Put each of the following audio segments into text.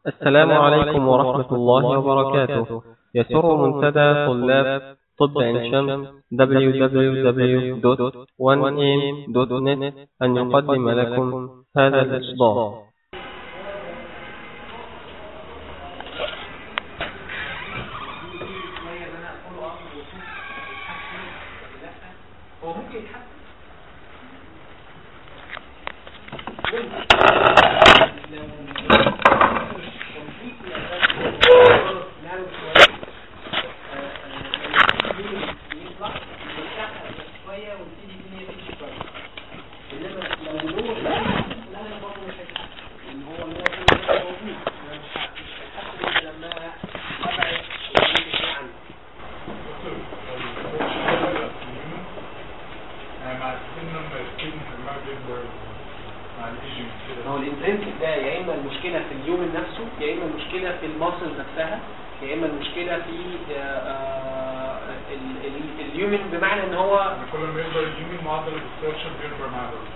السلام عليكم ورحمة الله وبركاته يسر منتدى طلاب طب عين شمس www.1am.net أن يقدم لكم هذا الإصدار هو الانترنسك ده يا اما المشكله في اليومن نفسه يا اما المشكله في الماسل نفسها يا اما المشكله في آه، آه، ال- ال- اليومن بمعنى ان هو كل ما يكبر اليمين معدل الديسترشن بيكبر مع الوقت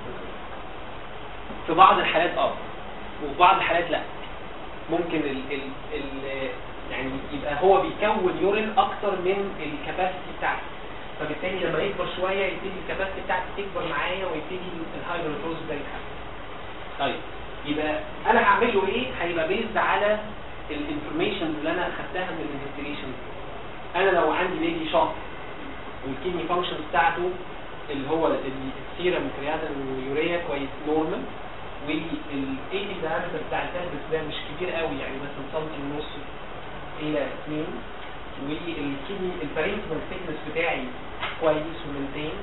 في بعض الحالات اه وفي بعض الحالات لا ممكن ال ال ال يعني يبقى هو بيكون يورين اكتر من الكباسيتي بتاعته فبالتالي لما يكبر شويه يبتدي الكباسيتي بتاعتي تكبر معايا ويبتدي الهايدروتوز ده يتحسن طيب يبقى انا هعمل له ايه هيبقى بيزد على الانفورميشن اللي انا اخدتها من الانفستيجيشن انا لو عندي بيجي شاط والكيدني فانكشن بتاعته اللي هو السيرم كرياتين ويوريا كويس نورمال والايتي دايمتر بتاع الكالبس ده مش كبير قوي يعني مثلا سنتي ونص الى 2 والكيدني البارينكمال ثيكنس بتاعي كويس ومنتين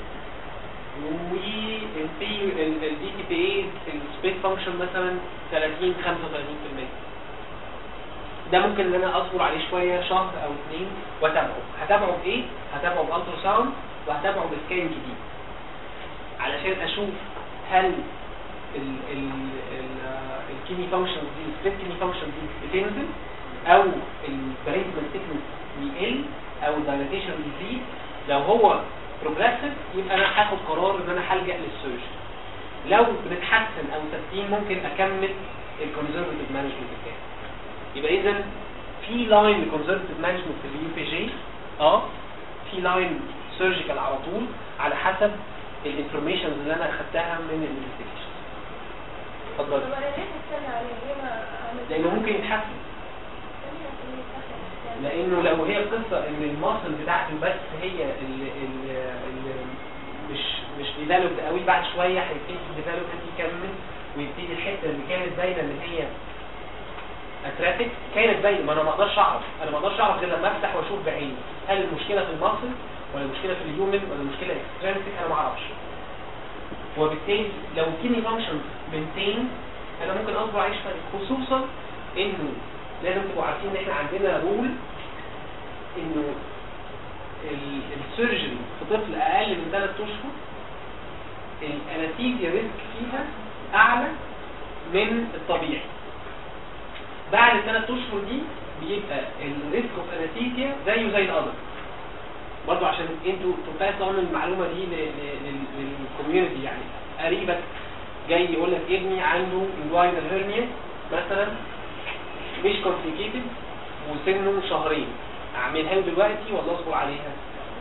والبي الدي تي بي اي السبيس فانكشن مثلا 30 35% ده ممكن ان انا اصبر عليه شويه شهر او اثنين واتابعه هتابعه بايه هتابعه بالترا ساوند وهتابعه بسكان جديد علشان اشوف هل ال ال ال الكيمي فانكشن دي السبيس كيمي فانكشن دي بتنزل او البرينكمال ثيكنس بيقل او الدايلاتيشن بيزيد لو هو بروجريسيف يبقى انا هاخد قرار ان انا هلجا للسيرجن لو بنتحسن او ثابتين ممكن اكمل الكونزرفتيف مانجمنت بتاعي يبقى اذا في لاين لكونزرفتيف مانجمنت في اليو بي جي اه في لاين سيرجيكال على طول على حسب الانفورميشنز اللي انا اخدتها من الانفستيجيشن اتفضل طب انا ليه هستنى عليه ليه ما اعمل لانه ممكن يتحسن لانه لو هي القصه ان الماسل بتاعته بس هي اللي, اللي, اللي مش مش ديفلوبد قوي بعد شويه هيبتدي الديفلوبمنت يكمل ويبتدي الحته اللي كانت باينه ان هي اترافيك كانت باينه ما انا ما اقدرش اعرف انا ما اقدرش اعرف غير لما افتح واشوف بعيني هل المشكله في الماسل ولا المشكله في اليومن ولا المشكله اكسترنسك انا ما اعرفش وبالتالي لو الكيدني فانكشن بنتين انا ممكن اصبر عليه شويه خصوصا انه لازم تبقوا عارفين ان احنا عندنا رول انه ال- السيرجن في طفل اقل من 3 اشهر الانستيزيا ريسك فيها اعلى من الطبيعي بعد الثلاث اشهر دي بيبقى الريسك اوف انستيزيا زيه زي الادر برضه عشان انتوا تبقى تعمل المعلومه دي للكوميونتي يعني قريبك جاي يقول لك ابني عنده انجوينال هيرنيا مثلا مش كومبليكيتد وسنه شهرين اعملها له دلوقتي ولا اصبر عليها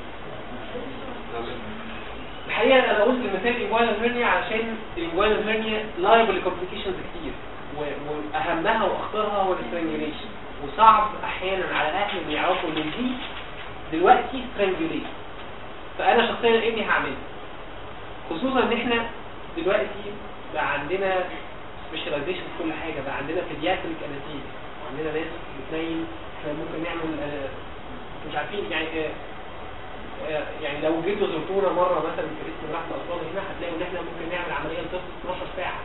الحقيقه انا قلت مثال انجوينال هيرنيا علشان الانجوينال هيرنيا لايبل لكومبليكيشنز كتير و- واهمها واخطرها هو الاسترانجوليشن وصعب احيانا على الاهل ان يعرفوا ان دي دلوقتي سترانجوليشن فانا شخصيا ابني هعملها خصوصا ان احنا دلوقتي بقى عندنا سبيشاليزيشن في كل حاجه بقى عندنا بيدياتريك انستيزيا وعندنا ناس بتنيم احنا ممكن نعمل آه، مش عارفين يعني آه، آه، يعني لو جيتوا زرتونا مره مثلا في اسم راحه الاطفال هنا هتلاقوا ان احنا ممكن نعمل عمليه لطفل 12 ساعه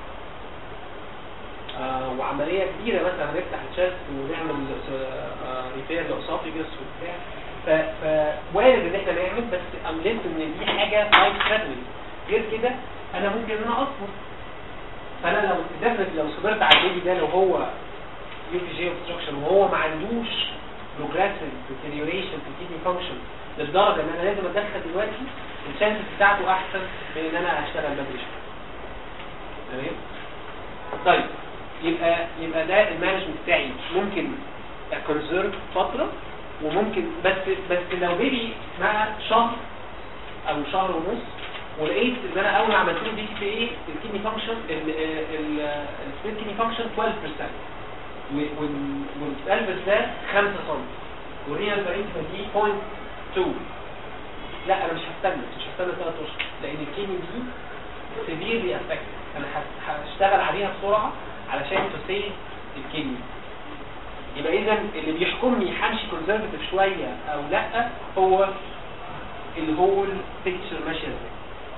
آه وعمليه كبيره مثلا هنفتح الشست ونعمل ريبير لاسوفيجس وبتاع ف- فوارد ان احنا نعمل بس املت ان دي حاجه لايف ثريتنينج غير كده انا ممكن ان انا اصبر فانا لو دفنت لو صبرت على البيبي ده لو هو يو بي جي اوبستراكشن وهو ما عندوش بروجريسيف ديتيريوريشن في الكيدني فانكشن للدرجه ان انا لازم اتدخل دلوقتي الشانسز بتاعته احسن من ان انا اشتغل بدري شويه تمام طيب يبقى يبقى ده المانجمنت بتاعي ممكن اكونسيرف فتره وممكن بس بس لو بيبي مع شهر او شهر ونص ولقيت ان انا اول ما عملت له دي في ايه الكيدني فانكشن السبيد كيدني فانكشن 12% و- وال- والالبس ده 5 سم والريال بارينكما دي 0.2 لا انا مش هستنى مش هستنى 3 اشهر لان الكيدني دي سيفيرلي افكت انا هس- هشتغل عليها بسرعه علشان تسيف الكيدني يبقى اذا اللي بيحكمني همشي كونزرفتيف شويه او لا هو الهول بيكتشر ماشيه ازاي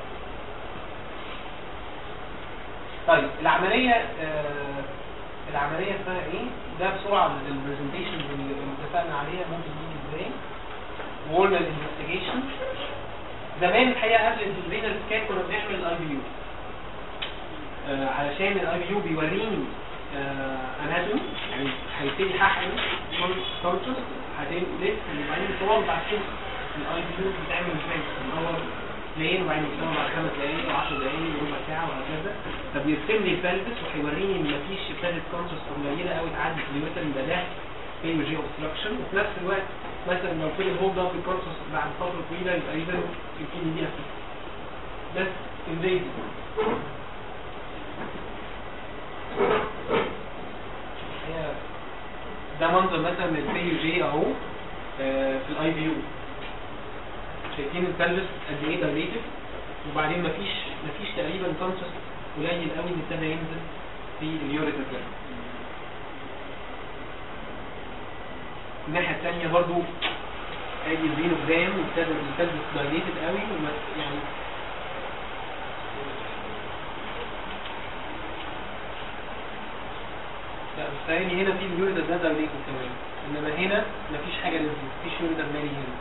طيب العمليه آه العمليه اسمها ايه ده بسرعه البرزنتيشن اللي اتفقنا عليها ممكن يجي ازاي وقلنا الانفستيجيشن زمان الحقيقه قبل الرينال سكان كنا بنعمل الاي بي يو علشان الاي بي يو بيوريني اناتومي يعني هيبتدي هحقن كونشس هتلف وبعدين صور بعد كده الاي بي يو بتعمل ازاي بندور لين وبعدين يصور بعد خمس دقايق و10 دقايق وربع ساعه وهكذا فبيرسم لي البلبس وهيوريني ان مفيش ابتدت كونشس قليله قوي تعدي في اليوتر يبقى ده بيو جي اوبستراكشن وفي نفس الوقت مثلا لو كل هولد اب الكونشس بعد فتره طويله يبقى اذا الكيدني دي افكت بس انفيزي هي ده منظر مثلا من البي يو جي اهو آه، في الاي بي يو شايفين البلبس قد ايه دايليتد وبعدين مفيش مفيش تقريبا كونسس قليل قوي اللي ابتدى ينزل في اليوريتر ده الناحيه الثانيه برضو ادي الفينوجرام وابتدى البلبس دايليتد قوي وما يعني لا بس تاني هنا في اليوريدر ده دايليتد كمان انما هنا مفيش حاجه نزلت مفيش يوريدر مالي هنا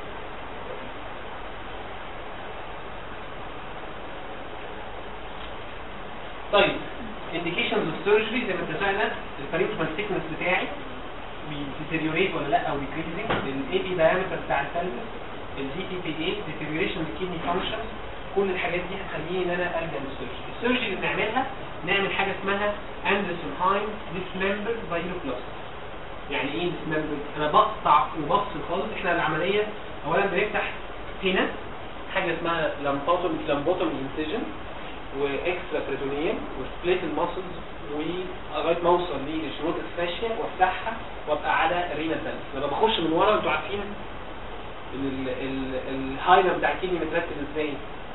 طيب indications of surgery زي ما اتفقنا البارينكمال thickness بتاعي بيديتيريوريت ولا لا او decreasing الاي بي diameter بتاع البلبس الدي بي بي اي deterioration of kidney functions كل الحاجات دي هتخليني ان انا الجا للسيرجري السيرجري اللي بنعملها نعمل حاجه اسمها اندرسون هاين dismembered بايلوبلاست يعني ايه dismembered انا بقطع وبفصل خالص احنا العمليه اولا بنفتح هنا حاجه اسمها لامبوتوم لامبوتوم انسيجن واكسترا بريتونيوم وسبليت الماسلز ولغايه ما اوصل للشروط الفاشيه وافتحها وابقى على الرينا بلس لما بخش من ورا انتوا عارفين ال- ال- الهايلر بتاع الكيدني مترتب ازاي؟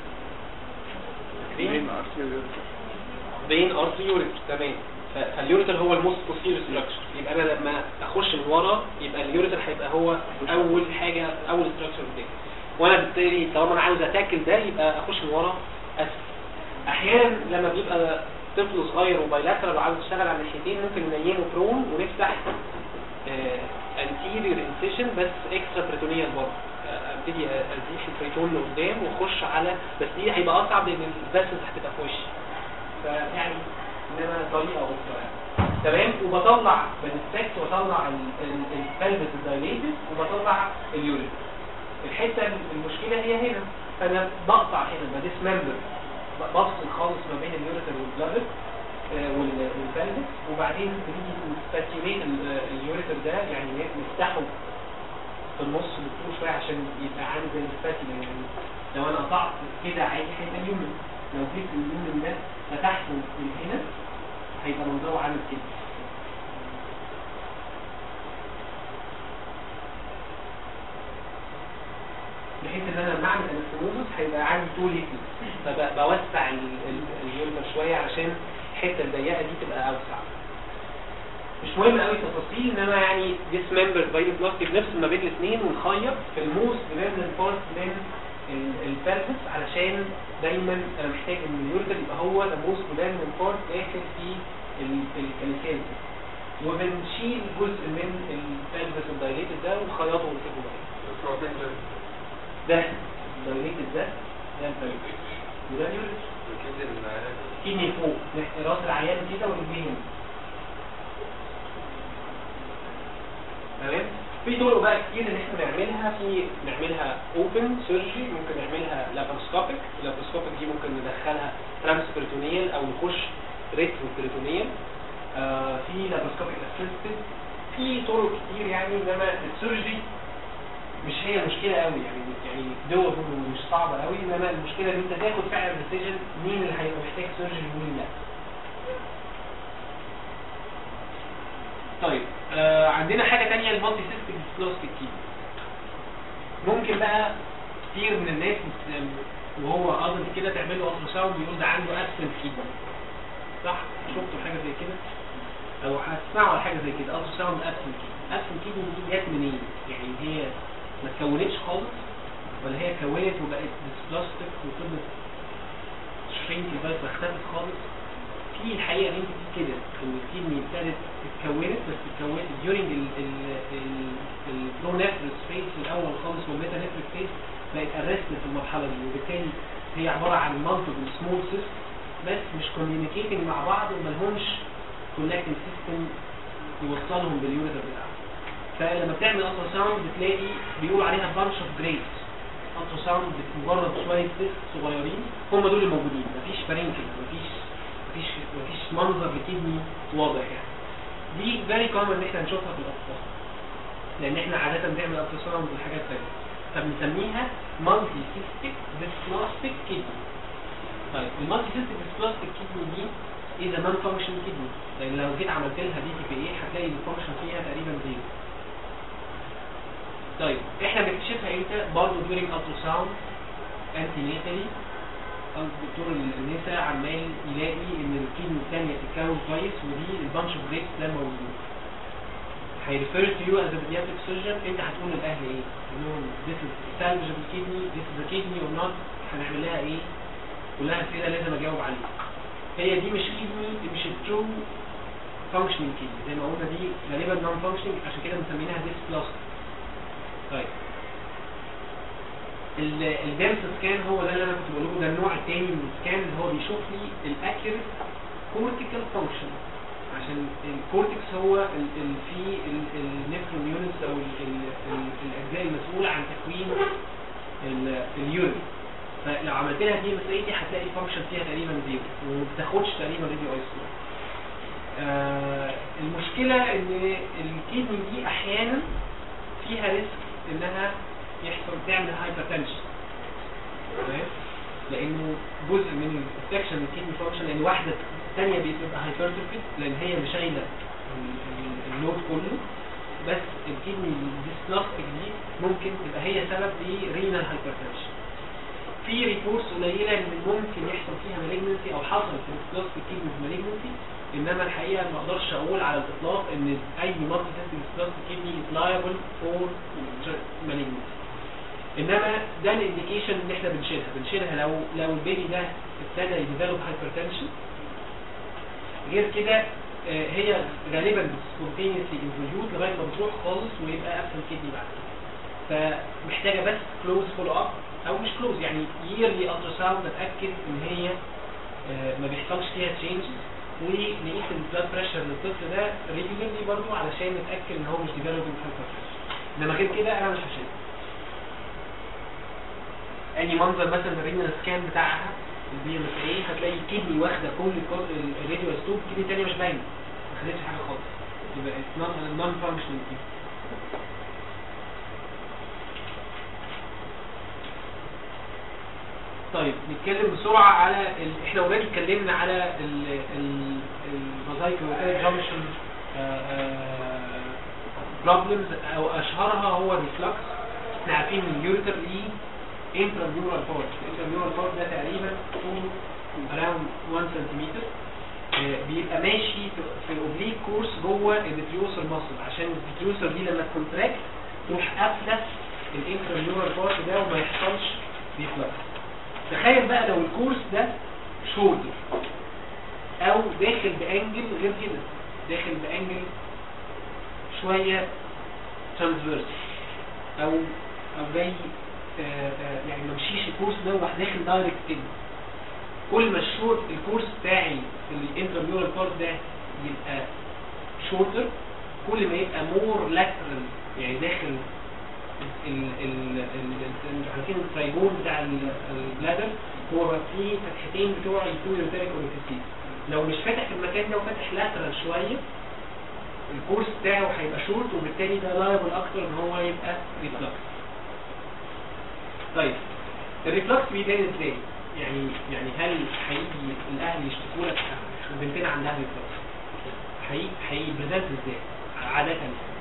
فاكرين؟ بين ارتري يوريتر تمام ف- فاليوريتر هو الموست بوستيريور ستراكشر يبقى انا لما اخش من ورا يبقى اليوريتر هيبقى هو اول حاجه اول ستراكشر بتاعي وانا بالتالي طالما انا عاوز اتاكل ده يبقى اخش من ورا اسفل احيانا لما بيبقى طفل صغير وبايلاترال وعاوز يشتغل على الناحيتين ممكن ننيمه برون ونفتح انتيريور انسيشن بس اكسترا بريتونيال برضه آه، ابتدي ازيح البريتون لقدام واخش على بس دي هيبقى اصعب لان الفاسلز هتبقى في وشي فيعني انما طريقه اخرى يعني. تمام وبطلع بالسكت وبطلع البلبس الدايليتد وبطلع اليورين الحته المشكله هي هنا فانا بقطع هنا بديسممبر بفصل خالص ما بين اليوريتر والبلبس والبلبس وبعدين بنيجي نستاتيوليت اليوريتر ده يعني نفتحه في النص بالطول شويه عشان يبقى عامل زي السباتيلا يعني لو انا قطعت كده عادي هيبقى اليومن لو جبت اليومن ده فتحته من هنا هيبقى منظره عامل كده بحيث ان انا لما اعمل انستموزس هيبقى عندي تو ليكويد فبوسع اليوريتر شويه عشان الحته الضيقه دي تبقى اوسع مش مهم قوي التفاصيل انما يعني ديسممبر بايوبلاستيك بنفصل ما بين الاثنين ونخيط في الموست ديبندنت بارت من البلفس علشان دايما انا محتاج ان اليوريتر يبقى هو ذا موست ديبندنت بارت داخل في الكاليكال وبنشيل جزء من البلفس الدايليتد ده ونخيطه ونسيبه بقى ده الدايليتد ده ده البلفس وده اليوريتر كيدني فوق راس العيان كده ورجليه هنا تمام في طرق بقى كتير ان احنا نعملها في نعملها اوبن سيرجري ممكن نعملها لابروسكوبيك اللابروسكوبيك دي ممكن ندخلها ترانسبريتونيال او نخش ريترو بريتونيال آه في لابروسكوبيك اسيستد في طرق كتير يعني انما السيرجري مش هي مشكلة قوي يعني يعني دول مش صعبة قوي انما المشكلة ان انت تاخد فعلا ديسيجن مين اللي هيبقى محتاج سيرجري ومين لا طيب آه عندنا حاجة تانية المالتي سيستم بلاستيك كي ممكن بقى كتير من الناس بت- وهو قاضي كده تعمل له الترا ساوند يقول ده عنده ابسنت كيدني صح شفتوا حاجة زي كده او هتسمعوا على حاجة زي كده الترا ساوند ابسنت كيدني ابسنت كيدني دي جت منين يعني هي ما اتكونتش خالص ولا هي اتكونت وبقت ديسبلاستيك وفضلت شرينك لغايه ما اختفت خالص في الحقيقه انت كده ان الكدني ابتدت اتكونت بس اتكونت during ال ال ال البرونيفرس فيز الاول خالص والميتا نفرس فيز بقت ارستد في المرحله دي وبالتالي هي عباره عن مالتيبل سمول سيست بس مش كوميونيكيتنج مع بعض وملهمش كونكتنج سيستم يوصلهم باليونت بتاعهم فلما بتعمل الترا ساوند بتلاقي بيقولوا عليها بانش اوف جريدز الترا ساوند مجرد شويه سيست صغيرين هم دول الموجودين مفيش فرنكل مفيش مفيش مفيش منظر لكدني واضح يعني دي فيري كومن ان احنا نشوفها في الاطفال لان احنا عاده بنعمل الترا ساوند لحاجات ثانيه فبنسميها مالتي سيستيك ديسبلاستيك كدني طيب المالتي سيستيك ديسبلاستيك كدني دي is a non-functioning kidney لان لو جيت عملت لها دي تي بي اي هتلاقي الفانكشن فيها تقريبا زيرو طيب احنا بنكتشفها امتى برضه during ultrasound antenatally الدكتور النساء عمال يلاقي ان الكدني الثانيه بتتكون كويس ودي البانش اوف بريكس ده موجود هيرفير تو يو از pediatric surgeon انت هتقول للاهل ايه؟ تقول لهم this is salvageable kidney this is a kidney or not هنعمل لها ايه؟ كلها اسئله لازم اجاوب عليها هي دي مش كدني دي مش الترو functioning kidney زي ما قلنا دي غالبا non functioning عشان كده مسميناها dysplastic طيب الديمس سكان هو ده اللي انا كنت بقول لكم ده النوع الثاني من السكان اللي هو بيشوف لي الاكيوريت كورتيكال فانكشن عشان الكورتكس هو ال- ال- في النفرون يونتس او ال- ال- ال- الاجزاء المسؤوله عن تكوين ال- اليورين فلو عملت لها دي مسائل دي هتلاقي الفانكشن فيها تقريبا زيرو وما بتاخدش تقريبا راديو ايسوليت آه المشكله ان الكدني دي احيانا فيها ريسك انها يحصل تعمل هايبرتنشن تمام لانه جزء من السكشن من الكدني فانكشن لان واحده ثانيه بتبقى هايبرتروفيد لان هي مش شايله ال- ال- اللود كله بس الكدني الديسبلاستيك دي ممكن تبقى هي سبب لرينال هايبرتنشن في ريبورتس قليله ان ممكن يحصل فيها مالجنسي او حصل في الديسبلاستيك كدني مالجنسي انما الحقيقه ما اقدرش اقول على الاطلاق ان اي مالتي سيستم ديسبلاستيك كدني از لايبل فور مالجنسي انما ده الانديكيشن ان احنا بنشيلها بنشيلها لو لو البيبي ده ابتدى يديفلوب هايبرتنشن غير كده آه، هي غالبا سبونتينيسلي انفيوت لغايه ما بتروح خالص ويبقى ابسنت كدني بعد كده فمحتاجه بس كلوز فولو اب او مش كلوز يعني ييرلي الترا ساوند اتاكد ان هي آه، ما بيحصلش فيها تشينجز ونقيس البلاد بريشر للطفل ده ريجولارلي برضه علشان نتاكد ان هو مش ديفلوبينج هايبرتنشن انما غير كده انا مش هشيلها اني منظر مثلا الرينال سكان بتاعها البي ام اس اي هتلاقي الكدني واخده كل الكو- الراديو ستوب الكدني الثانيه مش باينه ما خدتش حاجه خالص يبقى نون فانكشنال كدني طيب نتكلم بسرعه على ال... احنا اوريدي اتكلمنا على الموزايك جانكشن بروبلمز او اشهرها هو الريفلكس احنا عارفين ان اليوريتر ليه intramural port الانترميورال بورت ده تقريبا طوله around 1 سنتيمتر آه، بيبقى ماشي في- في اوبليك كورس جوه الفيتريوسر ماسل عشان الفيتريوسر دي لما تكونتراكت تروح قافله الانترميورال بورت ده وما يحصلش ريفلكس تخيل بقى لو الكورس ده شورتر او داخل بانجل غير كده داخل بانجل شويه ترانسفيرس او او جاي آه، آه، يعني ما مشيش الكورس ده وراح داخل دايركت كده كل ما الشورت الكورس بتاعي في الانترميورال بارت ده يبقى شورتر كل ما يبقى مور لاترال يعني داخل ال ال ال عارفين الترايجون بتاع ال- البلادر هو في فتحتين بتوع الكويرتيريك اوريفيسيس لو مش فاتح في المكان ده وفاتح لاترال شويه الكورس بتاعه هيبقى شورت وبالتالي ده لايبل اكتر ان هو يبقى ريفلكس طيب الريفلكس بيبان ازاي يعني يعني هل هيجي الاهل يشتكوا لك بنتنا عندها ريفلكس هي هيبريزنت ازاي عاده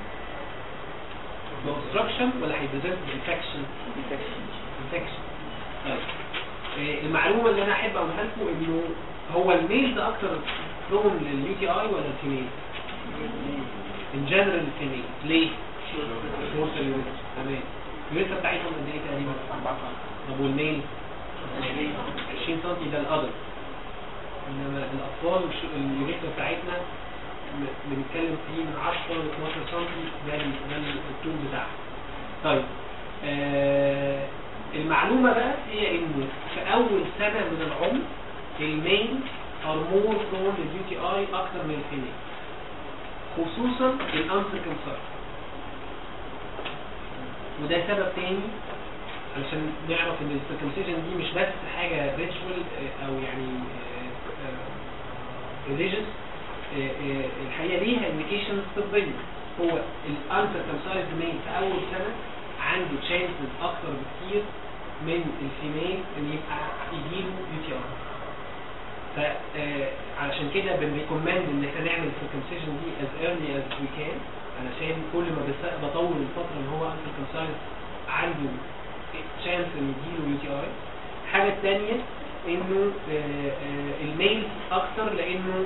بأوبستراكشن ولا هيبريزنت بانفكشن انفكشن طيب آه، المعلومه اللي انا احب اقولها لكم انه هو الميل ده اكتر لهم لليو تي اي ولا الفيميل؟ ان جنرال الفيميل ليه؟ شورت اليوريثرا تمام اليوريثرا بتاعتهم قد ايه تقريبا؟ 4 سم طب والميل؟ 20 سم ده الادر انما الاطفال الش- اليوريثرا بتاعتنا م- بنتكلم فيه من 10 ل 12 سم ده ال- ده ال- الطول بتاعها طيب آه المعلومة بقى هي انه في اول سنة من العمر المين are more prone لليو تي اي اكتر من الفيميل خصوصا الانسركمسايد وده سبب تاني علشان نعرف ان السيركمسيجن دي مش بس حاجة ريتشوال او يعني ريليجيوس الحقيقة ليها انديكيشنز طبية هو الانسركمسايد مين في اول سنة عنده تشانسز اكتر بكتير من الفيميل ان يبقى يجيله يو تي اي فعلشان كده بنريكومند ان احنا نعمل السيركمسيجن دي as early as we can علشان كل ما بس- بطول الفتره اللي هو uncircumcised عنده تشانس ان يجيله يو تي اي الحاجه الثانيه انه آه، آه، الميل اكتر لانه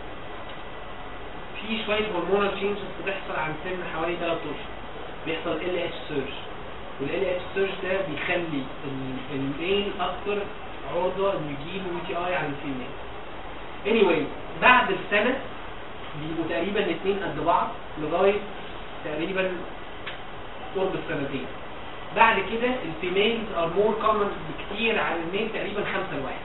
في شويه هرمونال تشينجز بتحصل عند سن حوالي 3 اشهر بيحصل ال اتش سيرج والال اتش سيرج ده بيخلي ال- الميل اكتر عرضه انه يجيله يو تي اي عن الفيميل anyway بعد السنه بيبقوا تقريبا الاثنين قد بعض لغايه تقريبا قرب السنتين بعد كده الفيميلز ار مور كومن بكتير عن الميل تقريبا خمسة لواحد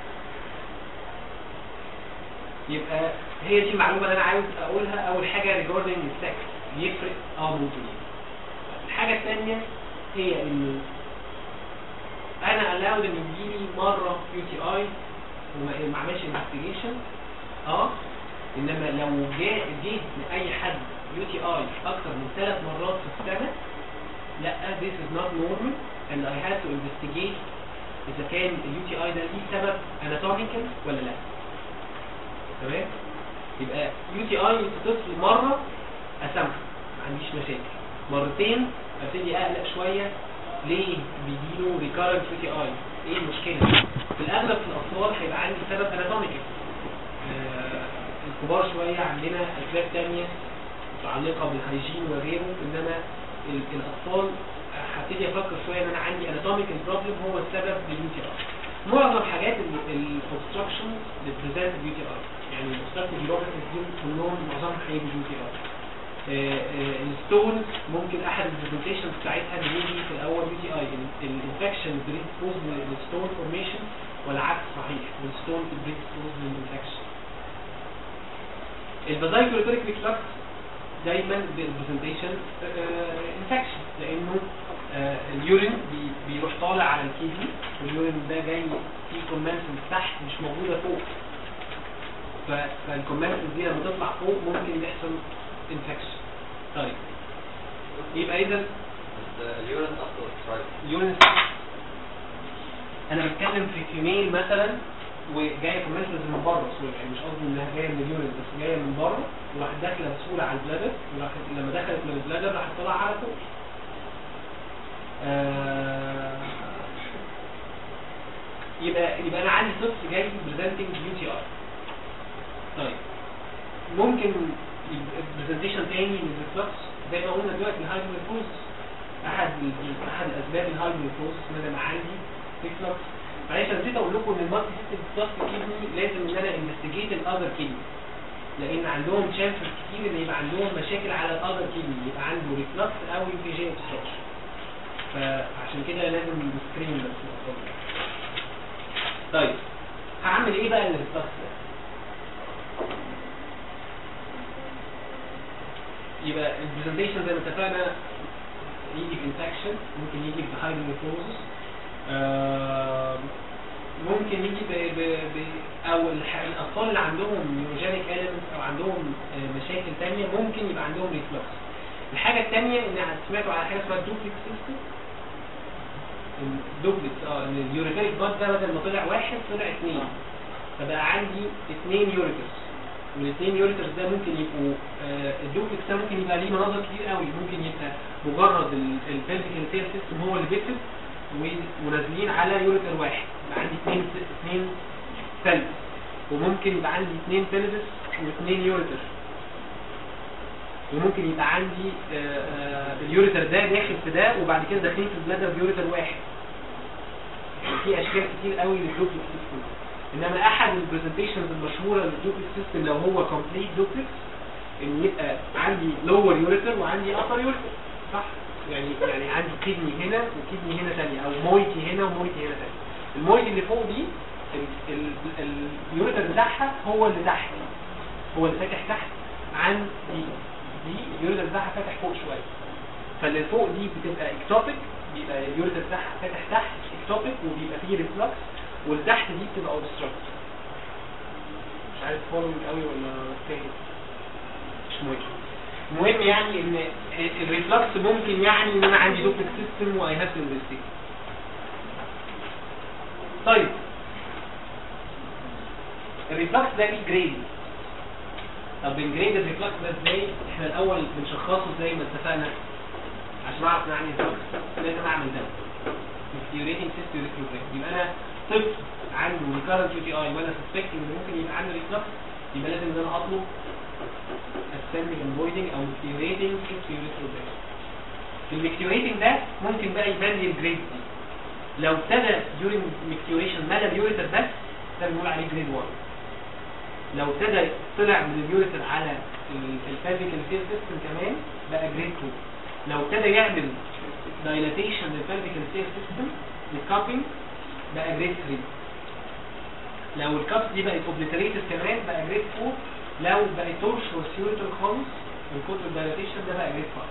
يبقى هي دي المعلومه اللي انا عاوز اقولها اول حاجه regarding السكس بيفرق اه ممكن يفرق. الحاجه الثانيه هي انه انا allowed ان يجيلي مره يو تي اي وما ما عملش انفستيجيشن اه انما لو جاء جه لاي حد يو تي اي اكتر من ثلاث مرات في السنه لا this is not normal and I had to investigate اذا كان اليو تي اي ده ليه سبب anatomical ولا لا تمام يبقى يو تي اي في طفل مره اسامحه ما عنديش مشاكل مرتين ابتدي اقلق شويه ليه بيجيله ريكارنت يو تي اي ايه المشكله في الاغلب في الاطفال هيبقى عندي سبب اناتوميكال آه الكبار شويه عندنا اسباب تانية متعلقه بالهيجين وغيره انما ال- الاطفال هبتدي افكر شويه ان انا عندي اناتوميكال بروبلم هو السبب لليو تي اي معظم حاجات الاوبستراكشن بتبريزنت يو تي اي يعني الاوبستراكتيف يوروباثيز دي كلهم معظمهم هيجوا يو تي اي الستون ممكن احد البرزنتيشنز بتاعتها بيجي في الاول يو تي اي الانفكشن بريدسبوز للستون فورميشن والعكس صحيح الستون بريدسبوز للانفكشن البازايكولوتريك ريفلكس دايما بالبرزنتيشن انفكشن لانه آه، اليورين بي- بيروح طالع على الكيدني واليورين ده جاي فيه كومنسنس تحت مش موجوده فوق فالكومنسنس دي لما تطلع فوق ممكن يحصل انفكشن طيب يبقى اذا اليورين اصلا سترايك اليورين انا بتكلم في فيميل مثلا وجايه كومنسنس من بره سوري يعني مش قصدي انها جايه من اليورين بس جايه من بره وراحت داخله بسهوله على البلادر وراحت لما دخلت من البلادر راحت طالعه على فوق آه، يبقى يبقى انا عندي طفل جاي بريزنتنج يو تي اي طيب ممكن برزنتيشن تاني للريفلكس زي ما قلنا دلوقتي الهايدروفوز احد ال- احد اسباب الهايدروفوز ان انا يبقى عندي ريفلكس معلش أنا نسيت اقول لكم ان المالتي سيستم بلس كيدني لازم ان انا انفستيجيت الاذر كيدني لان عندهم شانسز كتير ان يبقى عندهم مشاكل على الاذر كيدني يبقى عنده ريفلكس او انفيجين اوبستراكشن فعشان كده لازم نسكرين بس الأطفال. طيب هعمل ايه بقى للريفلكس ده؟ يبقى البرزنتيشن زي ما اتفقنا يجي في انفكشن ممكن يجي في هايدروفوزس ممكن يجي ب... ب... ب... او الح... الاطفال اللي عندهم نيوروجينيك elements او عندهم آه، مشاكل تانية ممكن يبقى عندهم ريفلكس الحاجة التانية ان سمعتوا على حاجة اسمها الدوبلكس سيستم الدوبلكس اه ان اليوريتريك باد ده بدل ما طلع واحد طلع اثنين فبقى عندي اثنين يوريترز والاثنين يوريترز ده ممكن يبقوا آه، الدوبلكس ده ممكن يبقى ليه مناظر كتير قوي ممكن يبقى مجرد البلفيك انتير سيستم هو اللي بيكتب و- ونازلين على يوريتر واحد يبقى عندي اثنين اثنين بلفس وممكن يبقى عندي اثنين بلفس واثنين يوريتر وممكن يبقى عندي آه، آه، اليوريتر ده داخل في ده وبعد كده داخلين في البلادر بيوريتر واحد في اشكال كتير قوي للدوبلكس سيستم انما احد البرزنتيشنز المشهوره للدوبلكس سيستم لو هو كومبليت دوبلكس ان يبقى عندي لور يوريتر وعندي ابر يوريتر صح يعني يعني عندي كدني هنا وكدني هنا ثانيه او مويتي هنا ومويتي هنا ثانيه المويتي اللي فوق دي ال- ال- ال- اليوريتر بتاعها هو اللي تحت هو اللي فاتح تحت عن دي دي اليوريتر بتاعها فاتح فوق شويه فاللي فوق دي بتبقى اكتوبيك بيبقى اليوريتر بتاعها فاتح تحت اكتوبيك وبيبقى فيه ريفلكس واللي تحت دي بتبقى اوبستراكت مش عارف فولوينج قوي ولا فاهم مش مهم المهم يعني ان الريفلكس ممكن يعني ان انا عندي دوبلكس سيستم واي هاف تو انفستيجيت طيب الريفلكس ده ليه جريد طب بنجريد الريفلكس ده ازاي احنا الاول بنشخصه زي ما اتفقنا عشان اعرف نعني الريفلكس لازم اعمل ده ميستيوريتنج سيستم ريفلكس يبقى انا طفل عنده ريكارنت يو تي اي وانا سسبكت ان ممكن يبقى عنده ريفلكس يبقى لازم ان انا اطلب ascending and voiding او micturating retrograde الميكتوريتنج ده ممكن بقى يبان لي الجريد دي لو ابتدى during micturation مدى اليوريتر بس ده بنقول عليه جريد 1 لو ابتدى طلع من اليوريتر على الفالفيكال فيل سيستم كمان بقى جريد 2 لو ابتدى يعمل dilatation للفالفيكال فيل سيستم الكابينج بقى جريد 3 لو الكابس دي بقت اوبليتريتد كمان بقى جريد 4 لو بقت تورش وسيوريتال خالص من كتر الدايلاتيشن ده بقى جريد 5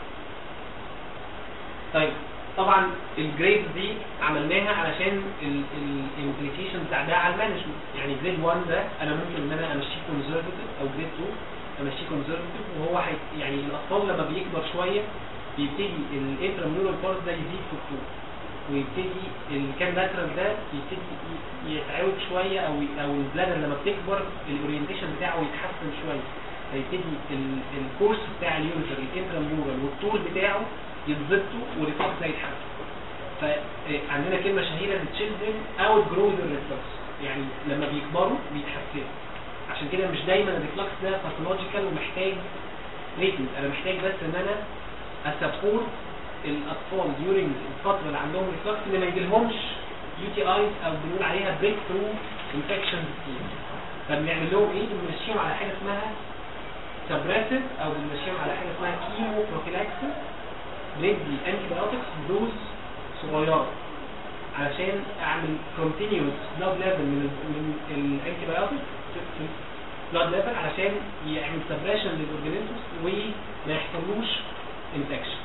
طيب طبعا الجريد دي عملناها علشان الامبليكيشن بتاع ده على المانجمنت يعني جريد 1 ده انا ممكن ان انا امشيه كونزرفتيف او جريد 2 امشيه كونزرفتيف وهو حي... يعني الاطفال لما بيكبر شويه بيبتدي الانتراميولار بارت ده يزيد في الطول ويبتدي الكام لاترال ده يبتدي ي- يتعوج شويه او او البلادر لما بتكبر الاورينتيشن بتاعه يتحسن شويه فيبتدي ال- الكورس بتاع اليوزر الانتراميولار والطول بتاعه يتظبطوا والريفلكس ده يتحسن فعندنا كلمه شهيره للتشيلدرن اوت جرو الريفلكس يعني لما بيكبروا بيتحسنوا عشان كده مش دايما الريفلكس ده باثولوجيكال ومحتاج تريتمنت انا محتاج بس ان انا اسبورت الاطفال during الفتره اللي عندهم ريفلكس اللي ما يجيلهمش يو تي ايز او بنقول عليها بريك ثرو انفكشن كتير فبنعمل لهم ايه؟ بنمشيهم على حاجه اسمها سبريسيف او بنمشيهم على حاجه اسمها كيمو بروفيلاكسس ندي انتي بايوتكس بدوز صغيره علشان اعمل continuous blood level من ال من الانتي بايوتكس blood level علشان يعمل سبريشن للاورجانيزمز وما يحصلوش انفكشن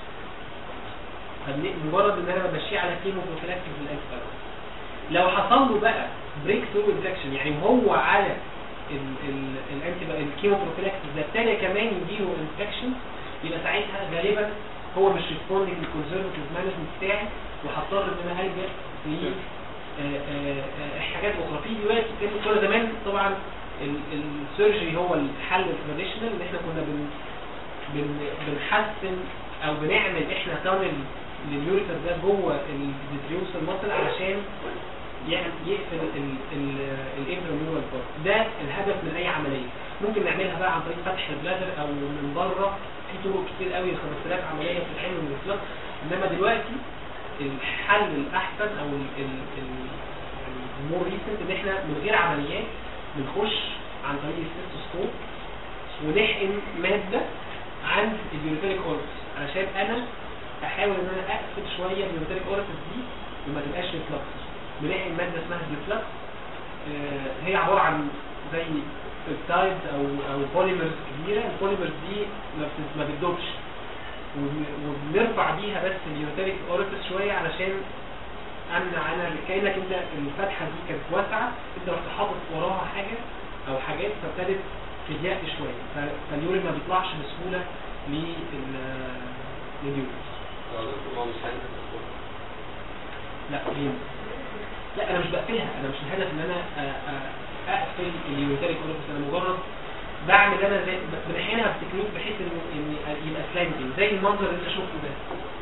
مجرد ان انا بمشيه على كيمو بروفيلاكسس بالانتي بايوتكس لو حصل له بقى بريك ثرو انفكشن يعني وهو على الانتي الكيمو بروفيلاكسس ده ابتدى كمان يجيله انفكشن يبقى ساعتها غالبا هو مش ريسبوندنج للكونسرفتيف مانجمنت بتاعي وهضطر ان انا الجا ل آه، آه، آه، حاجات اخرى في دلوقتي كان كنا زمان طبعا السيرجري هو الحل التراديشنال اللي احنا كنا بن بن بنحسن او بنعمل احنا تانل لليوريتر ده جوه الفيتريوس المصل علشان يعمل يقفل الانترميورال بارت ده الهدف من اي عمليه ممكن نعملها بقى عن طريق فتح البلادر او من بره في طرق كتير قوي 5000 عمليه بتتعمل من الفلكس انما دلوقتي الحل الاحسن او ال ال ال يعني المور ريسنت ان احنا من غير عمليات بنخش عن طريق الستيثوسكوب ونحقن ماده عند اليوريتريك اورس علشان انا احاول ان انا اقفل شويه اليوريتريك اورس دي وما تبقاش ريفلكس بنحقن ماده اسمها الريفلكس آه هي عباره عن زي بيبتايد او او بوليمرز كبيره البوليمرز دي ما بت- ما بتدوبش وبن- وبنرفع بيها بس اليوريتريك اوريفيس شويه علشان امنع انا كانك انت الفتحه دي كانت واسعه انت رحت حاطط وراها حاجه او حاجات فابتدت تضيق شويه ف- فاليورين ما بيطلعش بسهوله لل لليورين هو مش هينزل بسهولة. لا ليه؟ لا انا مش بقفلها انا مش الهدف ان انا أ- أ- اقفل اليوريتاري كولوبس انا مجرد بعمل انا زي بنحينها بتكنيك بحيث انه ان يبقى سلامي زي المنظر اللي انت شفته ده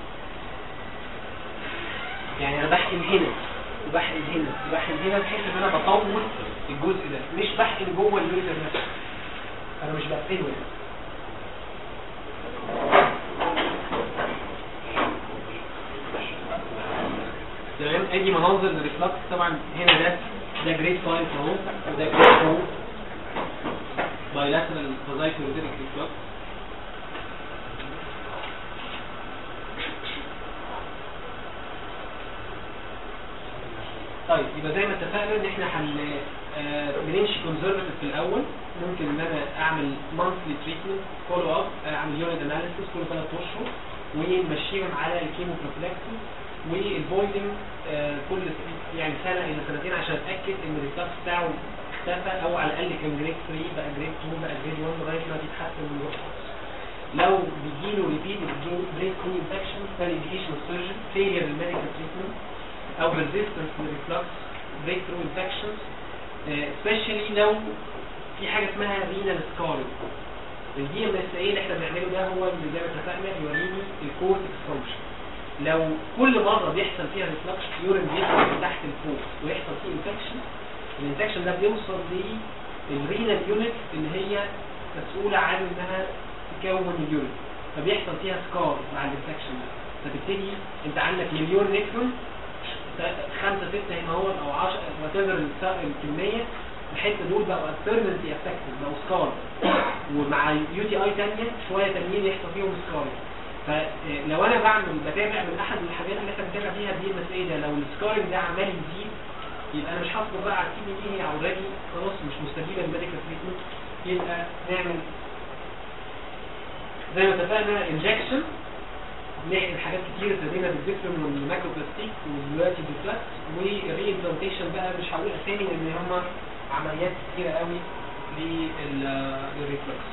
يعني انا بحقن هنا وبحقن هنا وبحقن هنا بحيث ان انا بطول الجزء ده مش بحقن جوه اليوريتر نفسه انا مش بقفله يعني تمام ادي مناظر الريفلكس طبعا هنا ده ده جريد 5 اهو وده جريد 4 بايلاترال فازايكولوجيك ريفلكس طيب يبقى زي ما اتفقنا ان احنا هن آه، بنمشي كونزرفتيف في الاول ممكن ان انا اعمل مانثلي تريتمنت فولو اب اعمل يورين اناليسيس كل ثلاث اشهر ونمشيهم على الكيمو بروفلاكسيس والفويدنج كل س- يعني سنه الى سنتين عشان اتاكد ان الريفلكس بتاعه اختفى او على الاقل كان جريد 3 بقى جريد 2 بقى جريد 1 لغايه ما يتحسن من الوقت لو بيجيله ريبيت بريك ثرو انفكشن فاليديشن سيرجن فيلير الميديكال تريتمنت او ريزيستنس للريفلكس بريك ثرو انفكشنز سبيشالي لو في حاجه اسمها رينال سكارينج الدي ام اس اي اللي احنا بنعمله ده هو اللي زي ما اتفقنا بيوريني الكورتكس فانكشن لو كل مره بيحصل فيها ريفلكس يورين بيطلع من تحت لفوق ويحصل فيه انفكشن الانفكشن ده بيوصل للرينال يونت اللي هي مسؤوله عن انها تكون اليورين فبيحصل فيها سكار مع الانفكشن ده فبالتالي انت عندك مليون نيكرون خمسة ستة هنا هو او 10 وات الكمية الحتة دول بقوا permanently affected بقوا سكار ومع يو تي اي تانية شوية تانيين يحصل فيهم سكار فلو انا بعمل بتابع من احد الحاجات اللي احنا بنتابع فيها دي المسألة ده لو السكارنج ده عمال يزيد يبقى انا مش هصبر بقى على التي بي دي هي اوريدي خلاص مش مستجيبة للميديكال تريتمنت يبقى نعمل زي ما اتفقنا انجكشن نحقن حاجات كتير ابتدينا بالديكتوم والماكروبلاستيك ودلوقتي بالبلاست والري امبلانتيشن بقى مش هقول اسامي لان هما عمليات كتيره قوي لل- للريفلكس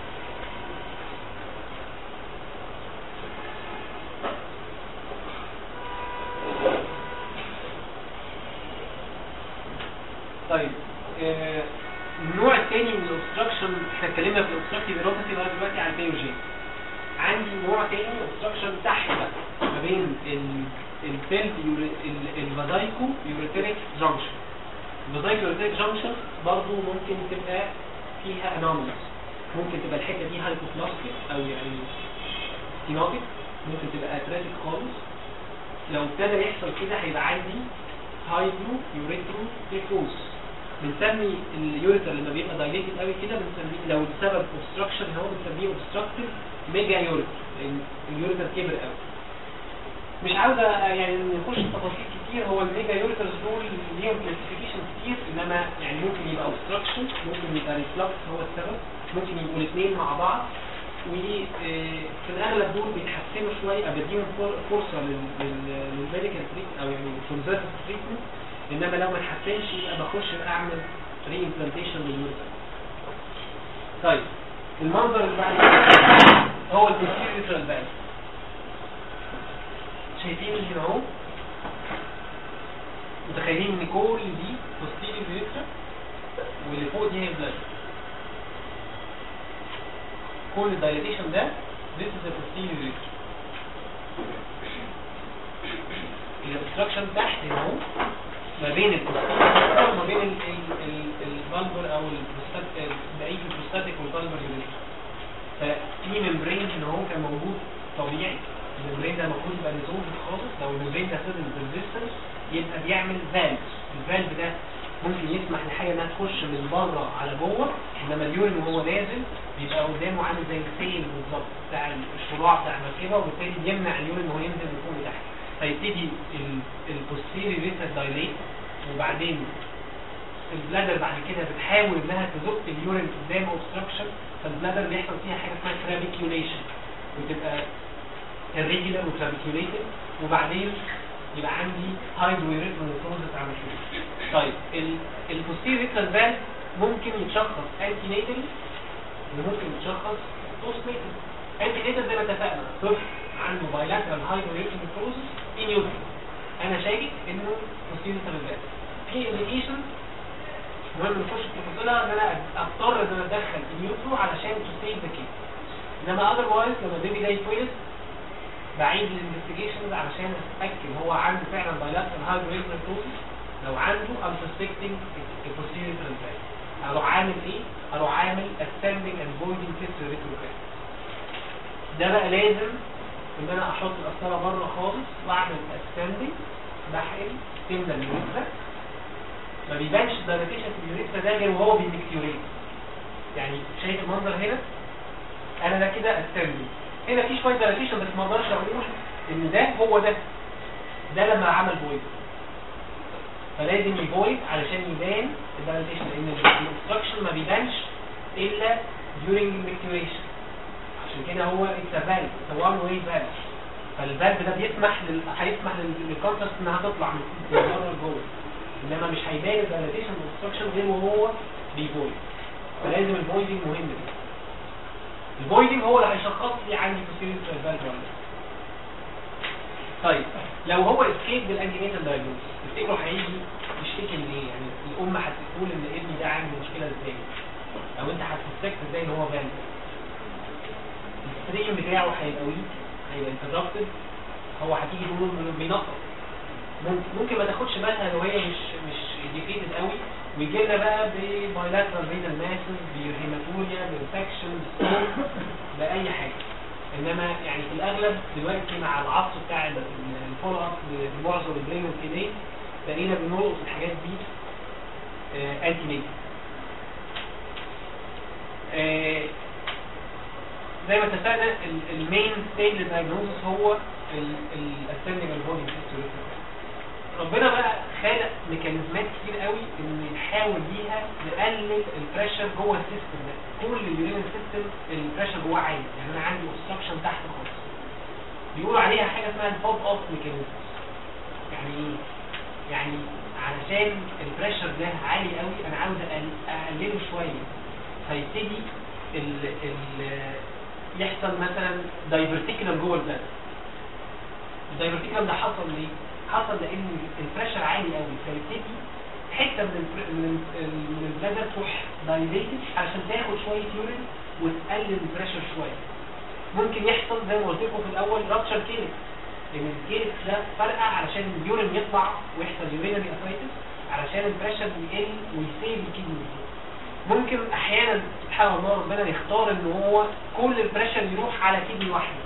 طيب آه، النوع الثاني من الاوبستراكشن احنا اتكلمنا في الاوبستراكتيف ايروباثي لغايه دلوقتي على البيوجين عندي نوع تاني اوبستراكشن تحت بقى ما بين البيلف الفازايكو يوريتريك جانكشن الفازايكو يوريتريك جانكشن برضه ممكن تبقى فيها انوماليز ممكن تبقى الحته دي هايبوبلاستيك او يعني ستينوتيك ممكن تبقى اتريتيك خالص لو ابتدى يحصل كده هيبقى عندي هايدرو يوريترو ديفوز بنسمي اليوريتر لما بيبقى دايليتد قوي كده بنسميه لو السبب اوبستراكشن هو بنسميه اوبستراكتيف ميجا يوريتر لان اليوريتر كبر قوي مش عاوز يعني نخش في تفاصيل كتير هو الميجا يوريترز دول ليهم كلاسيفيكيشن كتير انما يعني ممكن يبقى اوبستراكشن ممكن يبقى ريفلكس هو السبب ممكن يبقوا الاثنين مع بعض وفي الاغلب دول بيتحسنوا شويه او بديهم فر- فرصه للميديكال تريت او يعني كونزرفتيف تريتمنت انما لو ما اتحسنش يبقى بخش اعمل ري امبلانتيشن لليوريتر طيب المنظر اللي بعد كده هو البوستيريور بقى شايفين هنا اهو متخيلين ان كل دي بوستيريور يوريتر واللي فوق دي هي بلاد كل الدايليتيشن ده this is a posterior urethra الابستراكشن تحت هنا اهو ما بين البوستيريور وما بين الفالفر او البروستات بقيه البروستاتيك والفالفر يوريثرا ففي ممبرين هنا اهو كان موجود طبيعي الممبرين ده المفروض يبقى نزول خالص لو الممبرين ده فضل ريزيستنس يبقى بيعمل فالف الفالف ده ممكن يسمح لحاجه انها تخش من بره على جوه انما اليورين وهو نازل بيبقى قدامه عامل زي السيل بالظبط بتاع الشراع بتاع المركبه وبالتالي بيمنع اليورين وهو ينزل من فوق لتحت فيبتدي البوستيريور ريتا دايليت وبعدين البلادر بعد كده بتحاول انها تزق اليورين قدام اوبستراكشن فالبلادر بيحصل فيها حاجه اسمها ترابيكيوليشن وتبقى irregular وترابيكيوليتد وبعدين يبقى عندي هايدرويريترال نيكروزس على طول طيب البوستيريور ريترال فالف ممكن يتشخص انتي نيتال وممكن يتشخص بوست نيتال انتي نيتال زي ما اتفقنا طفل عنده بايلاترال هايدرويريترال نيكروزس ان يوتري انا شاكك انه بوستيريور ريترال فالف في انديكيشن مهم نخش في تفاصيلها ان انا اضطر ان انا ادخل النيوترو علشان تو سيف ذا كيس انما اذروايز لما البيبي ده يتولد بعيد الانفستيجيشنز علشان اتاكد هو عنده فعلا بايلاترال هايدرويترال نيكروزس لو عنده I'm suspecting a posterior transaction اروح عامل ايه؟ اروح عامل ascending and voiding test retrograde ده بقى لازم ان انا احط القسطره بره خالص واعمل ascending بحقن تملى اليوريثرا ما بيبانش الدايلاتيشن في اليوريثرا ده غير وهو بيمكتيوريت يعني شايف المنظر هنا انا ده كده ascending هنا في شويه دايلاتيشن بس ما اقدرش اقول ان ده هو ده ده لما عمل فويد فلازم يفويد علشان يبان الدايلاتيشن لان الاوبستراكشن ما بيبانش الا during المكتوريشن عشان كده هو اتس فالف اتس وان واي فالف فالفالف ده بيسمح لل... هيسمح للكونتراست انها تطلع من من بره لجوه انما مش هيبان الدايلاتيشن والاوبستراكشن غير وهو بيفويد فلازم الفويدنج مهم جدا الفويدنج هو اللي هيشخص لي عندي posterior فالف ولا لا طيب لو هو اسكيب بالانتينيتال دايجنوز تفتكروا هيجي يشتكي من ايه يعني الام هتقول ان ابني ده عنده مشكله ازاي او انت هتسكت ازاي ان هو فالف الستريم بتاعه هيبقى ويك هيبقى انتربتد هو هتيجي تقول له بينقص ممكن ممكن ما تاخدش بالها لو هي مش مش ديفيتد قوي ويجي لنا بقى ببايلاترال فينال ماسز بهيماتوريا بانفكشن باي حاجه انما يعني في الاغلب دلوقتي مع العصر بتاع الفولو اب لمعظم البرين والكيدين بقينا بنلقط الحاجات دي آه انتي نيتال آه زي ما اتفقنا المين ستيج للدايجنوزس هو الاسندنج البودي ربنا بقى خلق ميكانيزمات كتير قوي ان نحاول بيها نقلل البريشر جوه السيستم ده كل اليورين سيستم البريشر جواه عالي يعني انا عندي اوبستراكشن تحت خالص بيقولوا عليها حاجه اسمها البوب اب ميكانيزم يعني ايه يعني علشان البريشر ده عالي قوي انا عاوز أقل- اقلله شويه فيبتدي ال ال يحصل مثلا دايفرتيكولم جوه البلد الدايفرتيكولم ده حصل ليه؟ حصل لان البريشر عالي قوي فيبتدي حته من البر- من ال- من البلادر تروح دايليتد عشان تاخد شويه يورين وتقلل البريشر شويه ممكن يحصل زي ما قلت لكم في الاول رابتشر كيلك لان الكيلك ده فرقع علشان اليورين يطلع ويحصل يورينري افايتس علشان البريشر يقل ويسيب الكيدني ممكن احيانا سبحان الله ربنا يختار ان هو كل البريشر يروح على كيدني واحده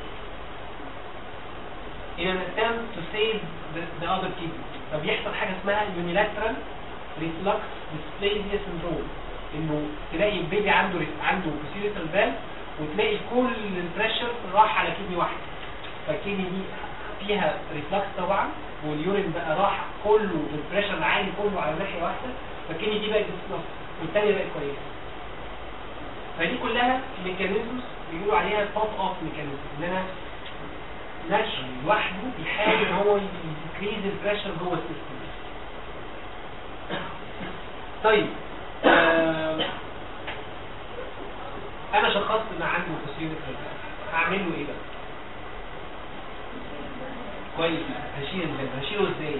in an attempt to save the, the other kidney فبيحصل حاجه اسمها unilateral reflux dysplasia syndrome انه تلاقي البيبي عنده ريف- عنده posterior valve وتلاقي كل البريشر راح على كدني واحده فالكدني دي فيها ريفلكس طبعا واليورين بقى راح كله البريشر العالي كله على ناحيه واحده فالكدني دي بقت ديسبلاس والثانيه بقت كويسه فدي كلها ميكانيزمز بيقولوا عليها توب اوف ميكانيزم ان انا ناتشرال لوحده بيحاول ان هو يكريز البريشر جوه السيستم طيب آه انا شخصت ان عنده فوسيل هعمل له ايه بقى كويس هشيل الباب هشيله ازاي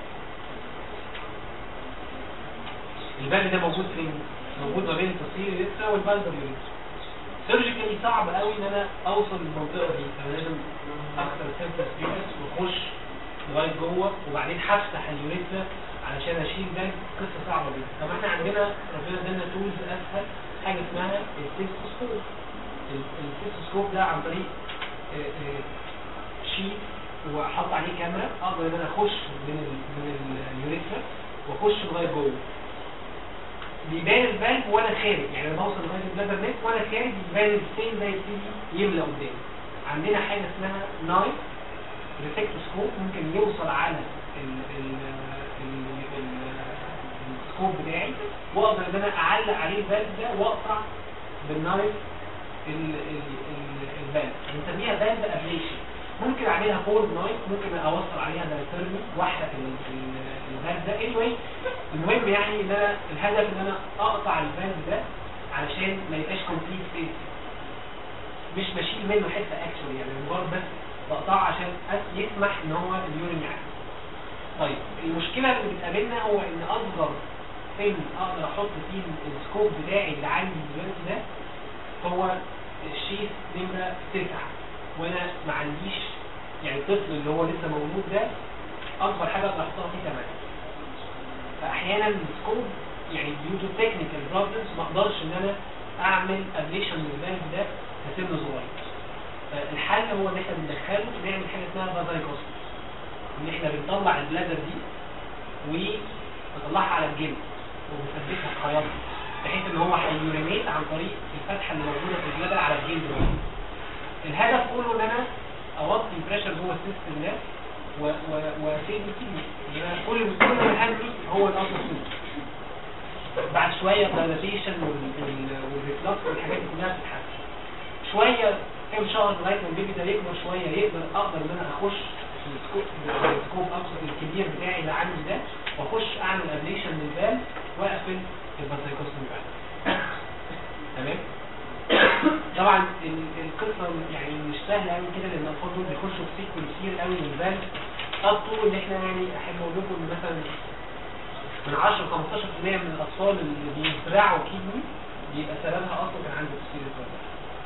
الباب ده موجود فين موجود ما بين الفوسيل يسرا والبالدر يسرا سيرجيكالي صعب قوي ان انا اوصل للمنطقه دي انا لازم اكسر سنتر سبيس واخش لغايه جوه وبعدين هفتح اليوريثرا علشان اشيل ده قصه صعبه جدا طب احنا عندنا ربنا ادانا تولز اسهل حاجه اسمها التستوسكوب التستوسكوب ده عن طريق آه، آه، شيت واحط عليه كاميرا اقدر ان انا اخش من ال من اليوريثرا واخش لغايه جوه بيبان البلب وانا خارج يعني لما اوصل لغايه البلادر نت وانا خارج بيبان السين ده يبتدي يملى قدامي عندنا حاجه اسمها نايف ريفلكتوسكوب ممكن يوصل على ال ال ال ال السكوب بتاعي واقدر ان انا اعلق عليه البلب ده واقطع بالنايف ال- ال- ال- البلب بنسميها بلب ابليشن ممكن على اعملها فورد نايت ممكن اوصل عليها دايترمي واحرق ال- ال- الفالف ده anyway المهم يعني ان انا الهدف ان انا اقطع الفالف ده علشان ما يبقاش كومبليت فيس مش بشيل منه حته اكشن يعني مجرد بس بقطعه عشان أس- يسمح ان هو اليورين يعدي طيب المشكله اللي بتقابلنا هو ان اصغر سن اقدر احط فيه السكوب بتاعي اللي عندي دلوقتي ده هو الشيت نمرة تسعة وانا ما عنديش يعني الطفل اللي هو لسه مولود ده اكبر حاجة اقدر احطها فيه تمانية فاحيانا السكوب يعني due to technical problems ما اقدرش ان انا اعمل ابليشن للفالف ده كسن صغير فالحل هو ان احنا بندخله نعمل حاجة اسمها بازايكوستي ان احنا بنطلع البلادر دي ونطلعها على الجلد وبنثبتها بخياطة بحيث ان هو هيورينيت عن طريق الفتحة اللي موجودة في البلادر على الجلد ده. الهدف كله ان انا اوطي البريشر جوه السيستم ده و- و- واسيب الكيمياء ان انا كل كل ما همي هو الالتراساوند بعد شويه الدايلاتيشن والريفلكس والحاجات دي كلها بتتحسن شويه كام شهر لغايه ما البيبي ده يكبر شويه يقدر اقدر ان انا اخش في السكوب السكوب اقصد الكبير بتاعي اللي عندي ده واخش اعمل ابليشن للبال واقفل البازايكوستوم بتاعي تمام طبعا ال- القصه يعني مش سهله قوي كده لان الاطفال دول بيخشوا في سيكول كتير قوي من البال اب ان احنا يعني احب اقول لكم ان مثلا من 10 ل 15% من الاطفال اللي بيزرعوا كيدني بيبقى سببها اصلا كان عنده تسير البال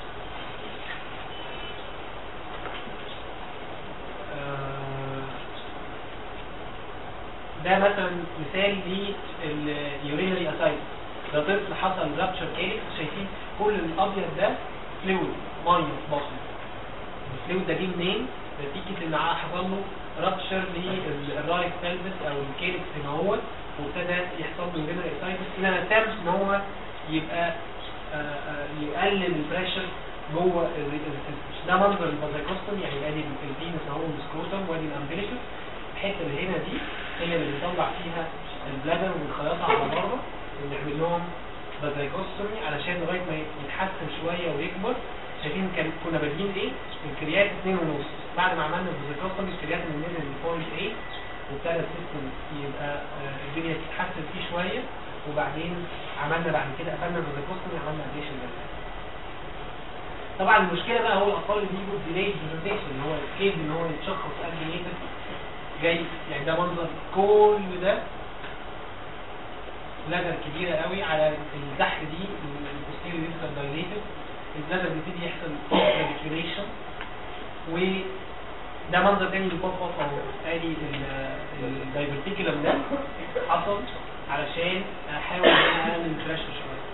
ده مثلا مثال لليورينري اسايتس ده طفل حصل رابتشر كاليكس شايفين كل الابيض ده فلويد ميه في بطنه الفلويد ده جه منين؟ نتيجه ان حصل له رابتشر للرايت بلبس او الكاليكس هنا هو وابتدى يحصل له يورينري اسايتس الى ان تم ان هو يبقى آه، آه، يقلل البريشر جوه السيستم ده منظر البازايكوستوم يعني ادي الفينس اهو السكروتم وادي الامبليكس الحته اللي هنا دي هي اللي بنطلع فيها البلادر وبنخيطها على بره ونعمل لهم بازايكوستومي علشان لغايه ما يتحسن شويه ويكبر شايفين كان كنا بادئين ايه؟ الكريات 2 ونص بعد ما عملنا البازايكوستومي الكريات من نزل ل 0.8 وابتدى السيستم يبقى آه، الدنيا تتحسن فيه شويه وبعدين عملنا بعد كده قفلنا البازايكوستومي عملنا ابليشن طبعا المشكله بقى هو الاطفال اللي بيجوا ديلي برزنتيشن اللي هو الكيد ان هو يتشخص ادميتد جاي يعني ده منظر كل ده بلادر كبيرة قوي على اللي تحت دي البوستيريور لسه دايليتد البلادر بيبتدي يحصل ريديكيوليشن وده منظر تاني للبوب بوب اهو ادي الدايفرتيكولم ده حصل علشان احاول ان انا اقلل البريشر شويه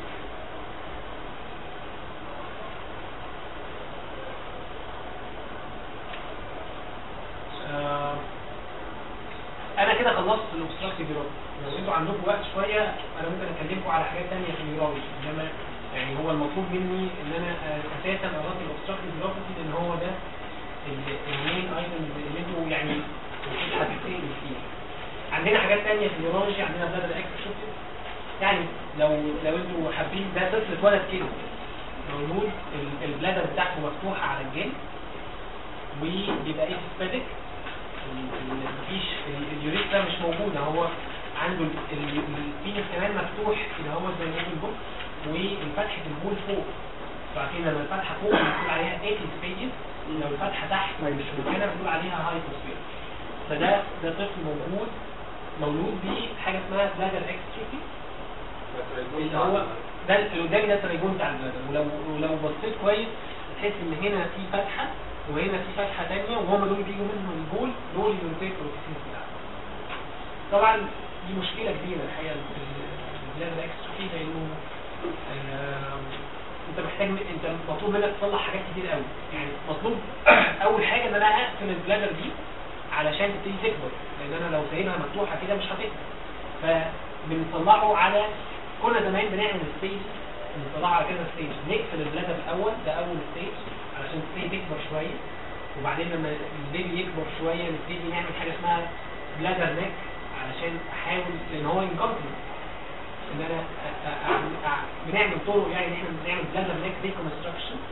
آه، انا كده خلصت الاوبستراكتيف جيرالوجي لو انتوا عندكم وقت شويه انا ممكن اكلمكم على حاجات تانية في الجيرالوجي انما يعني هو المطلوب مني ان انا آه، اساسا اغطي الاوبستراكتيف جيرالوجي لان هو ده ال- المين ايتم اللي انتوا يعني المفروض هتتسالوا فيه عندنا حاجات تانية في الجيرالوجي عندنا بلاد اكسشوتيف يعني لو لو انتوا حابين ده طفل اتولد كده مولود ال- البلادر بتاعته مفتوحه على الجلد وبيبقى ايه سبادك مفيش اليوريثرا مش موجودة هو عنده ال- ال- البينس كمان مفتوح كده هو زي ما يقول بوك والفتحة البول فوق فعارفين لما الفتحة فوق بنقول عليها 80 سبيجز لو الفتحة تحت مش مكانها بنقول عليها هايبوسفير فده ده طفل موجود مولود بحاجة اسمها بلادر اكستروفي اللي هو ده اللي قدامي ده التريجون بتاع البلادر ولو ولو بصيت كويس تحس ان هنا في فتحة وهنا في فتحة تانية وهم دول بيجوا منهم البول دول اليونتيت بروتين بتاعهم طبعا دي مشكلة كبيرة الحقيقة في البلاد اكستروفي لانه آه، انت محتاج انت مطلوب منك تصلح حاجات كتير قوي يعني مطلوب اول حاجة ان انا اقفل البلادر دي علشان تبتدي تكبر لان انا لو سايبها مفتوحة كده مش هتكبر فبنطلعه على كنا زمان بنعمل ستيج بنطلعه على كذا ستيج نقفل البلادر الاول ده اول ستيج علشان تبتدي تكبر شوية وبعدين لما البيبي يكبر شوية نبتدي نعمل حاجة اسمها بلادر نيك علشان احاول لان هو انكمبليت ان انا أ- أ- أعمل- أع- بنعمل طرق يعني ان احنا بنعمل بلادر نيك ريكونستراكشن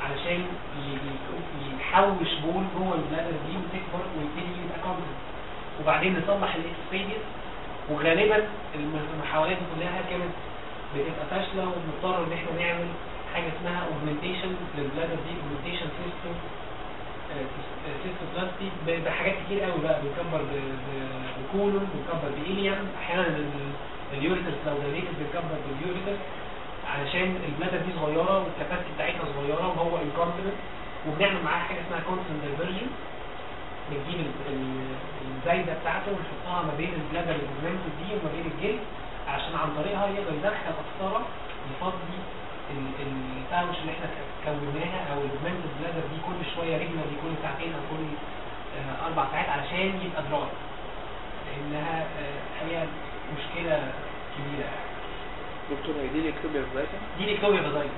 علشان ي- ي- يحوش بول جوه البلادر دي وتكبر ويبتدي يبقى كونتنت وبعدين نصلح الاكسبيديس وغالبا المحاولات دي كلها كانت بتبقى فاشله وبنضطر ان احنا نعمل حاجه اسمها اوجمنتيشن للبلادر دي اوجمنتيشن سيستم سيستم بلاستيك بحاجات كتير قوي بقى بنكبر ب- ب- بكولون بنكبر بإيليوم احيانا ال- اليوريترز لو دايليتد بنكبر باليوريتر علشان البلادر دي صغيره والكباسيتي بتاعتها صغيره وهو انكونتنت وبنعمل معاها حاجه اسمها كونسنت دايفرجن بنجيب ال- ال- الزايده بتاعته ونحطها ما بين البلادر الجوجمنتد دي وما بين الجلد عشان عن طريقها يقدر يدخل قسطره يفضي ال- الباوش اللي احنا كوناها او الجوجمنتد بلادر دي كل شويه رجله دي كل ساعتين او كل آه، اربع ساعات علشان يبقى دراي لانها آه، هي مشكله كبيره يعني. دكتور هي دي الاكتوبيا فايتا دي الكتوبيا فازايتس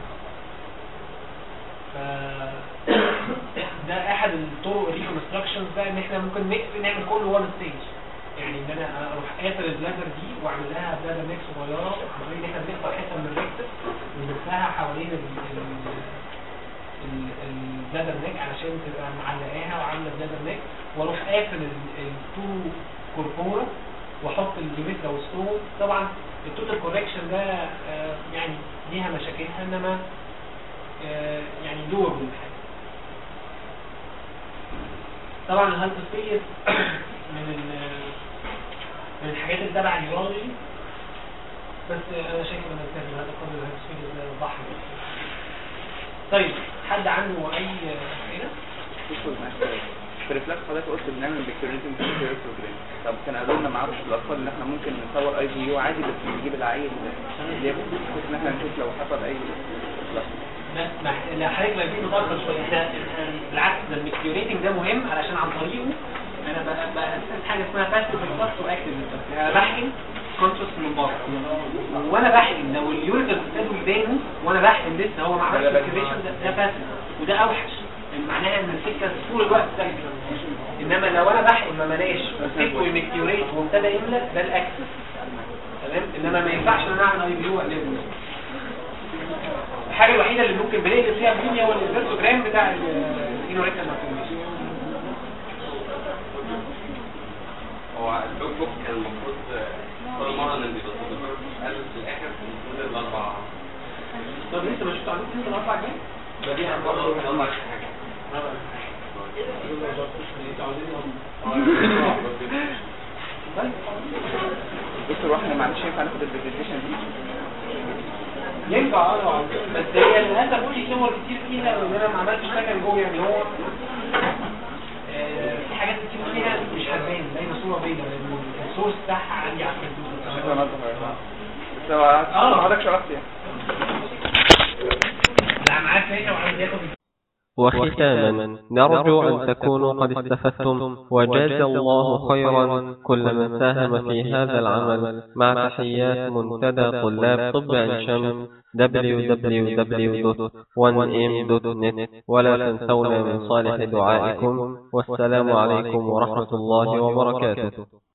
ف ده احد الطرق الريكونستراكشنز بقى ان احنا ممكن نقفل نعمل كل وان ستيج يعني ان انا اروح قافل البلادر دي واعمل لها بلادر نيك صغيره عن طريق ان احنا بنقطع حته من الريكتس ونلفها حوالين ال- ال- ال- البلادر نيك علشان تبقى معلقاها وعامله بلادر نيك واروح قافل ال- التو كوربورا واحط اليوريثرا والستون طبعا التوتال كوركشن ده آه، يعني ليها مشاكلها انما آه، يعني دوبل الحاجه طبعا الهايبوسبيس من ال- من الحاجات اللي تبع اليورولوجي بس انا شايف ان الكتاب هذا قبل الهايبوسبيس ده بحر طيب حد عنده اي اسئله؟ دكتور معاك في ريفلكس حضرتك قلت بنعمل بكتيريزم في بروجرام طب كان قالوا لنا معاكم في الاطفال ان احنا ممكن نصور اي في يو عادي بس نجيب العيل اللي ياخد بحيث ان احنا نشوف لو حصل اي لا ما ما لا حضرتك لا دي متاخر شويه احنا إحنا بالعكس ده الميكيوريتنج ده مهم علشان عن طريقه انا ب- باسس حاجه اسمها باسيف ريفلكس واكتيف ريفلكس انا بحقن كونشس من بره وانا بحقن لو اليوريتر ابتدوا يبانوا وانا بحقن لسه هو ما عملش ده بس. اكتيفيشن ده ده باسيف وده اوحش يعني معناها ان السكه طول الوقت سايبه انما لو انا بحقن ما ملاش وسبته يميكيوريت وابتدى يملى ده الاكتف تمام انما ما ينفعش ان انا اعمل اي فيو واقلبه الحاجه الوحيده اللي ممكن بنقلب فيها الدنيا هو الفيرتوجرام بتاع الانوريكال ماكروميشن هو الدوك بوك كان المفروض كل مرة اللي بيبقى الدكتور قال في الآخر المفروض الأربع طب لسه ما شفتوا عندكم انتوا الاربع جنيه ده دي برضه الأربع حاجة دكتور واحنا معلش ينفع ناخد البرزنتيشن دي ينفع اه لو عاوزين. بس هي للاسف في صور كتير فيها وان انا ما عملتش سكن جوه يعني هو آه، في حاجات كتير فيها مش هتبان باينه صوره بيضاء لان السورس بتاعها عندي على عايز الكمبيوتر انضف يا جماعة. بس هو آه. حضرتك شرحت يعني لا معاه فاكر وعايز ياخد وختاما نرجو أن تكونوا قد استفدتم وجاز الله خيرا كل من ساهم في هذا العمل مع تحيات منتدى طلاب طب عين شمس www.1m.net ولا تنسونا من صالح دعائكم والسلام عليكم ورحمة الله وبركاته